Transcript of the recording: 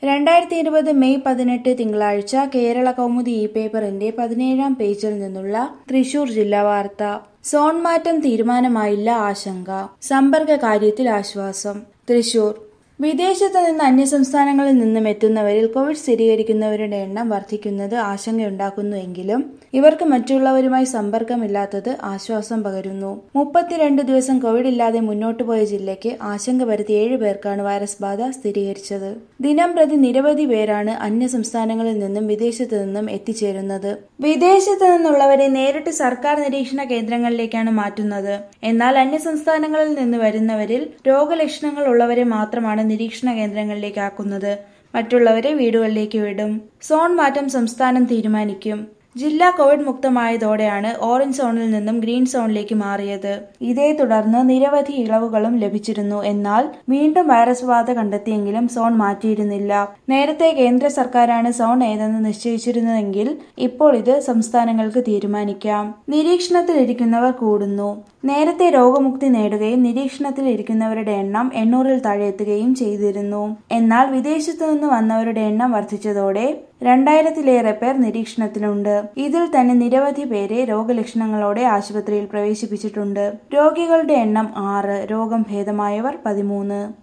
രണ്ടായിരത്തി ഇരുപത് മെയ് പതിനെട്ട് തിങ്കളാഴ്ച കേരള കൗമുദി ഇ പേപ്പറിന്റെ പതിനേഴാം പേജിൽ നിന്നുള്ള തൃശൂർ ജില്ലാ വാർത്ത സോൺ മാറ്റം തീരുമാനമായില്ല ആശങ്ക സമ്പർക്ക കാര്യത്തിൽ ആശ്വാസം തൃശൂർ വിദേശത്ത് നിന്ന് അന്യസംസ്ഥാനങ്ങളിൽ നിന്നും എത്തുന്നവരിൽ കോവിഡ് സ്ഥിരീകരിക്കുന്നവരുടെ എണ്ണം വർദ്ധിക്കുന്നത് ആശങ്കയുണ്ടാക്കുന്നുവെങ്കിലും ഇവർക്ക് മറ്റുള്ളവരുമായി സമ്പർക്കമില്ലാത്തത് ആശ്വാസം പകരുന്നു മുപ്പത്തിരണ്ട് ദിവസം കോവിഡ് ഇല്ലാതെ മുന്നോട്ടു പോയ ജില്ലയ്ക്ക് ആശങ്ക പരത്തി ഏഴ് പേർക്കാണ് വൈറസ് ബാധ സ്ഥിരീകരിച്ചത് ദിനം പ്രതി നിരവധി പേരാണ് അന്യ സംസ്ഥാനങ്ങളിൽ നിന്നും വിദേശത്ത് നിന്നും എത്തിച്ചേരുന്നത് വിദേശത്ത് നിന്നുള്ളവരെ നേരിട്ട് സർക്കാർ നിരീക്ഷണ കേന്ദ്രങ്ങളിലേക്കാണ് മാറ്റുന്നത് എന്നാൽ അന്യ സംസ്ഥാനങ്ങളിൽ നിന്ന് വരുന്നവരിൽ രോഗലക്ഷണങ്ങൾ ഉള്ളവരെ മാത്രമാണ് നിരീക്ഷണ കേന്ദ്രങ്ങളിലേക്ക് ആക്കുന്നത് മറ്റുള്ളവരെ വീടുകളിലേക്ക് വിടും സോൺ മാറ്റം സംസ്ഥാനം തീരുമാനിക്കും ജില്ല കോവിഡ് മുക്തമായതോടെയാണ് ഓറഞ്ച് സോണിൽ നിന്നും ഗ്രീൻ സോണിലേക്ക് മാറിയത് ഇതേ തുടർന്ന് നിരവധി ഇളവുകളും ലഭിച്ചിരുന്നു എന്നാൽ വീണ്ടും വൈറസ് ബാധ കണ്ടെത്തിയെങ്കിലും സോൺ മാറ്റിയിരുന്നില്ല നേരത്തെ കേന്ദ്ര സർക്കാരാണ് സോൺ ഏതെന്ന് നിശ്ചയിച്ചിരുന്നതെങ്കിൽ ഇപ്പോൾ ഇത് സംസ്ഥാനങ്ങൾക്ക് തീരുമാനിക്കാം നിരീക്ഷണത്തിലിരിക്കുന്നവർ കൂടുന്നു നേരത്തെ രോഗമുക്തി നേടുകയും നിരീക്ഷണത്തിൽ ഇരിക്കുന്നവരുടെ എണ്ണം എണ്ണൂറിൽ താഴെ എത്തുകയും ചെയ്തിരുന്നു എന്നാൽ വിദേശത്തു നിന്ന് വന്നവരുടെ എണ്ണം വർദ്ധിച്ചതോടെ രണ്ടായിരത്തിലേറെ പേർ നിരീക്ഷണത്തിലുണ്ട് ഇതിൽ തന്നെ നിരവധി പേരെ രോഗലക്ഷണങ്ങളോടെ ആശുപത്രിയിൽ പ്രവേശിപ്പിച്ചിട്ടുണ്ട് രോഗികളുടെ എണ്ണം ആറ് രോഗം ഭേദമായവർ പതിമൂന്ന്